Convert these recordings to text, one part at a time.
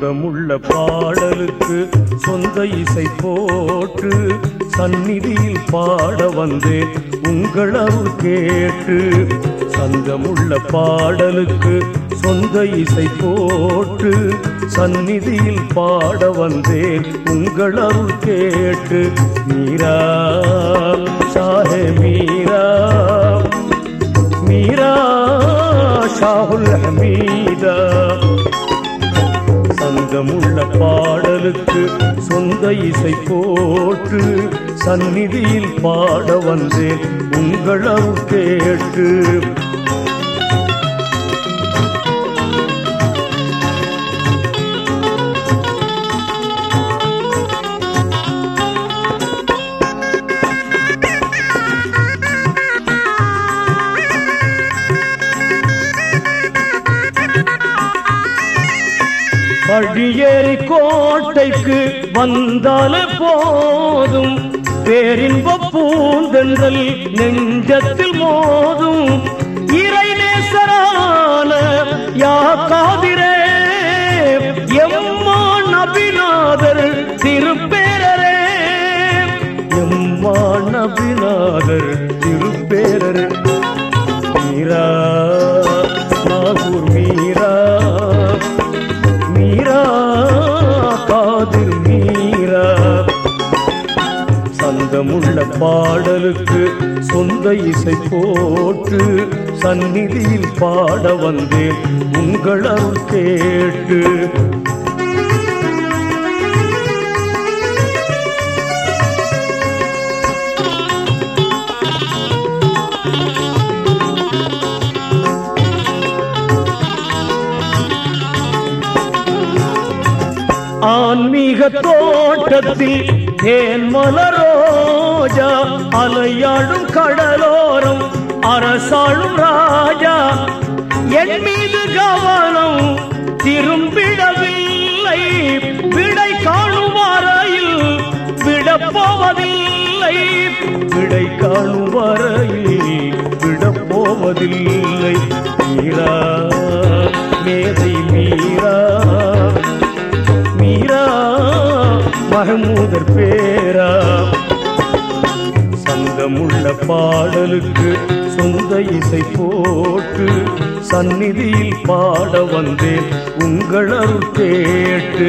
சந்தமுள்ள பாடலுக்கு சொந்த இசை போட்டு சந்நிதியில் பாட வந்தேன் உங்கள் அருள் கேட்டு சந்தமுள்ள பாடலுக்கு சொந்த இசை போட்டு சந்நிதியில் பாட வந்தேன் உங்கள் அருள் கேட்டு மீரா ஷாஹே மீரா மீரா ஷாஹுல் ஹமீதா சங்கமுள்ள பாடலுக்கு சொந்த இசை போட்டு சந்நிதியில் பாட வந்தேன் உங்கள் அருள் கேட்டு படியேறி கோட்டைக்கு வந்தால போதும் பேரின்ப பூந்தென்றல் நெஞ்சத்தில் மோதும் இறை நேசரான யா காதிரே எம்மா நபிநாதர் திருப்பேரரே எம்மா நபிநாதர் திருப்பேரரே மீரா நாகூர் மீரா மீரா காதிர் மீரா சந்தமுள்ள பாடலுக்கு சொந்த இசை போட்டு சந்நிதியில் பாட வந்தேன் உங்கள் அருள் கேட்டு ஆன்மீக தோட்டத்தில் தேன் மலரோஜா அலையாடும் கடலோரம் அரசாளும் ராஜா என் மீது கவனம் திரும்பிடவில்லை விடை காணும் வரையில் விடப்போவதில்லை விடை காணும் வரையில் விடப்போவதில்லை மீரா மேதை மீரா மீரா மகமூதர் பேரா சங்கமுள்ள பாடலுக்கு சொந்த இசை போட்டு சந்நிதியில் பாட வந்தேன் உங்கள் அருள் கேட்டு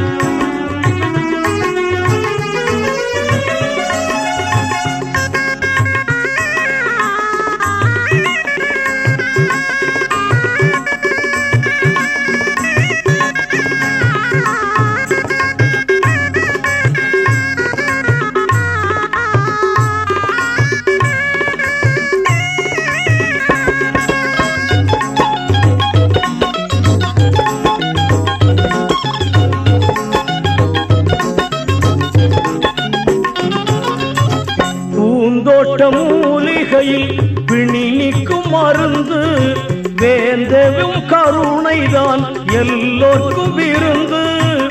பூந்தோட்ட மூலிகையில் பிணி நீக்கும் மருந்து வேந்தவும் கருணைதான் எல்லோர்க்கும் விருந்து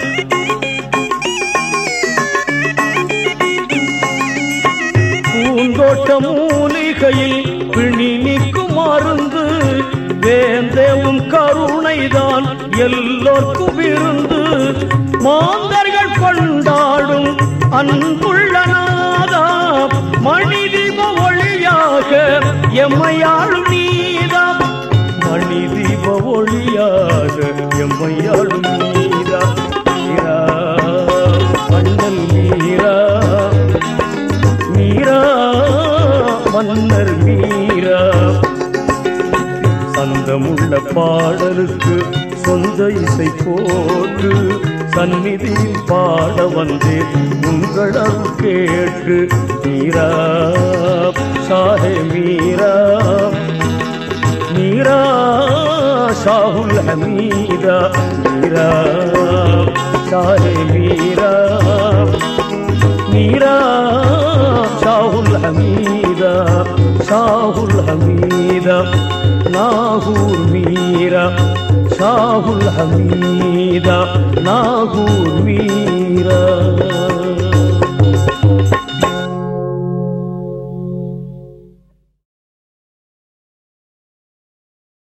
பூந்தோட்ட மூலிகையில் பிணி நீக்கும் மருந்து வேந்தவும் கருணைதான் எல்லோர்க்கும் விருந்து மாந்தர்கள் கொண்டாடும் அன்புள்ள நாதா மணிதீப ஒளியாக எம்மையாளும் நீதா மணிதீப ஒளியாக எம்மையாளும் நீதா மீரா மன்னல் மீரா மீரா மன்னர் மீரா சந்தமுள்ள பாடலுக்கு சொந்த இசை போட்டு சந்நிதியில் பாட வந்தேன் உங்கள் அருள் கேட்டு மீரா ஷாஹே மீரா மீரா ஷாஹுல் ஹமீதா மீரா ஷாஹே மீரா மீரா ஷாஹுல் ஹமீதா ஷாஹுல் ஹமீதா நாகூர் மீரா ஷாஹுல் ஹமீதா நாகூர் மீரா